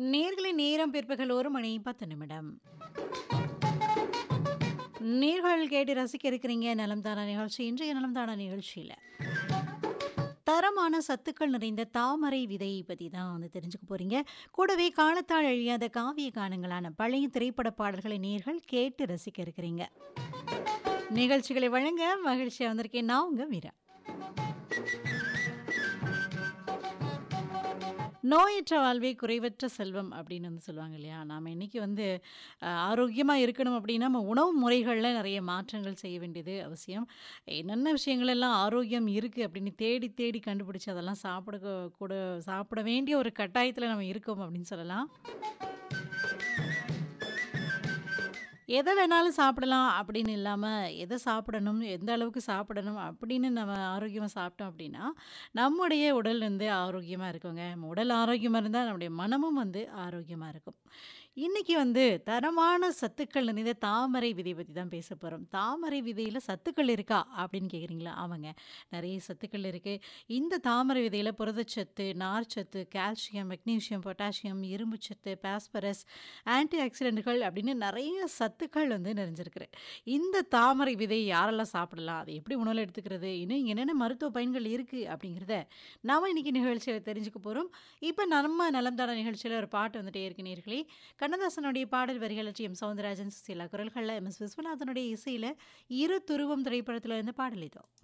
நேர்களை நேரம் பிற்பகல் ஒரு மணி பத்து நிமிடம் நேர்கள் கேட்டு ரசிக்க இருக்கிறீங்க நலம் தானா நிகழ்ச்சி இன்றைய நலம் தானா நிகழ்ச்சியில் தரமான சத்துக்கள் நிறைந்த தாமரை விதை பற்றி தான் வந்து தெரிஞ்சுக்க போறீங்க கூடவே காலத்தால் அழியாத காவிய கானங்களான பழைய திரைப்பட பாடல்களை நேர்கள் கேட்டு ரசிக்க இருக்கிறீங்க நிகழ்ச்சிகளை வழங்க மகிழ்ச்சியாக வந்திருக்கேன் நான் உங்க வீரா நோயற்ற வாழ்வே குறைவற்ற செல்வம் அப்படின்னு வந்து சொல்லுவாங்க இல்லையா நாம் இன்றைக்கி வந்து ஆரோக்கியமாக இருக்கணும் அப்படின்னா நம்ம உணவு முறைகளில் நிறைய மாற்றங்கள் செய்ய வேண்டியது அவசியம் என்னென்ன விஷயங்கள் எல்லாம் ஆரோக்கியம் இருக்குது அப்படின்னு தேடி தேடி கண்டுபிடிச்சி அதெல்லாம் சாப்பிட கூட சாப்பிட வேண்டிய ஒரு கட்டாயத்தில் நம்ம இருக்கோம் அப்படின்னு சொல்லலாம் எதை வேணாலும் சாப்பிடலாம் அப்படின்னு இல்லாமல் எதை சாப்பிடணும் எந்த அளவுக்கு சாப்பிடணும் அப்படின்னு நம்ம ஆரோக்கியமாக சாப்பிட்டோம் அப்படின்னா நம்முடைய உடல் வந்து ஆரோக்கியமாக இருக்குங்க நம்ம உடல் ஆரோக்கியமாக இருந்தால் நம்முடைய மனமும் வந்து ஆரோக்கியமாக இருக்கும் இன்றைக்கி வந்து தரமான சத்துக்கள் நிறைந்த தாமரை விதை பற்றி தான் பேச போகிறோம் தாமரை விதையில் சத்துக்கள் இருக்கா அப்படின்னு கேட்குறீங்களா ஆமாங்க நிறைய சத்துக்கள் இருக்குது இந்த தாமரை விதையில் புரதச்சத்து நார்ச்சத்து கால்சியம் மெக்னீஷியம் பொட்டாசியம் இரும்புச்சத்து பாஸ்பரஸ் ஆன்டி ஆக்சிடென்ட்கள் அப்படின்னு நிறைய சத்துக்கள் வந்து நிறைஞ்சிருக்கு இந்த தாமரை விதை யாரெல்லாம் சாப்பிடலாம் அதை எப்படி உணவில் எடுத்துக்கிறது இன்னும் என்னென்ன மருத்துவ பயன்கள் இருக்குது அப்படிங்கிறத நாம் இன்றைக்கி நிகழ்ச்சியில் தெரிஞ்சுக்க போகிறோம் இப்போ நம்ம நலம்தான நிகழ்ச்சியில் ஒரு பாட்டு வந்துட்டே இருக்கு நேர்களே கண்ணதாசனுடைய பாடல் வரிகள் டி எம் சவுந்தரராஜன் சுசீலா குரல்களில் எம் எஸ் விஸ்வநாதனுடைய இசையில் இரு துருவம் திரைப்படத்தில் இருந்த பாடல் இதோ